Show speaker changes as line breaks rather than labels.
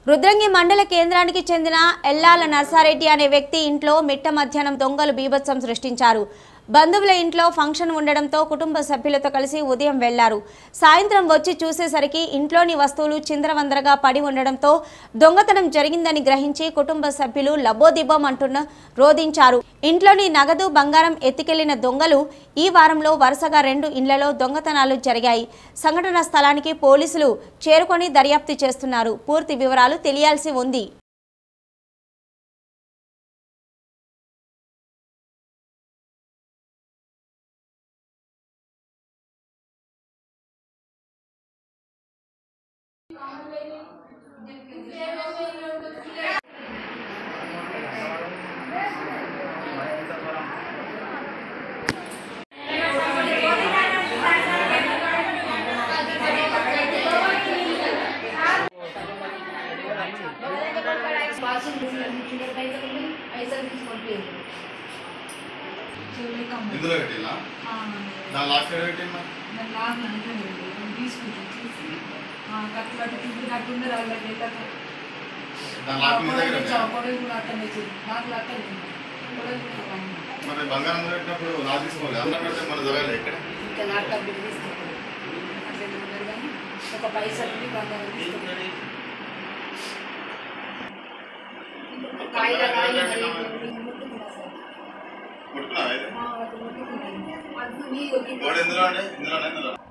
రుద్రంగి మండల కేంద్రానికి చెందిన ఎల్లాల నర్సారెడ్డి అనే వ్యక్తి ఇంట్లో మిట్ట మధ్యాహ్నం దొంగలు బీభత్సం సృష్టించారు బంధువుల ఇంట్లో ఫంక్షన్ ఉండడంతో కుటుంబ సభ్యులతో కలిసి ఉదయం వెళ్లారు సాయంత్రం వచ్చి చూసేసరికి ఇంట్లోని వస్తువులు చిందరవందరగా పడి ఉండడంతో దొంగతనం జరిగిందని గ్రహించి కుటుంబ సభ్యులు లబోదిబోం అంటున్న రోధించారు ఇంట్లోని నగదు బంగారం ఎత్తుకెళ్లిన దొంగలు ఈ వారంలో వరుసగా రెండు ఇండ్లలో దొంగతనాలు జరిగాయి సంఘటన స్థలానికి పోలీసులు చేరుకొని దర్యాప్తు చేస్తున్నారు పూర్తి వివరాలు తెలియాల్సి ఉంది
ఇందులో పెట్టినా దాని లాస్ట్ ఎక్కడ పెట్టినా దాని లాక్ మీ దగ్గర మరి బంగారం పెట్టినప్పుడు లాక్ తీసుకోవాలి అన్న పెడితే మన జరగలేదు ఇక్కడ
ఒక పైసలు ఉండి బంగారం తీసుకుంటారు. కాయల కాయల ముట్టుకున్నా సార్.
ముట్టుకున్నావా ఇది?
ఆ, ఒక ముట్టుకున్నాను. అది మీ ఒకే
వాడు ఎందులో అండి ఇందులోనే ఇందులో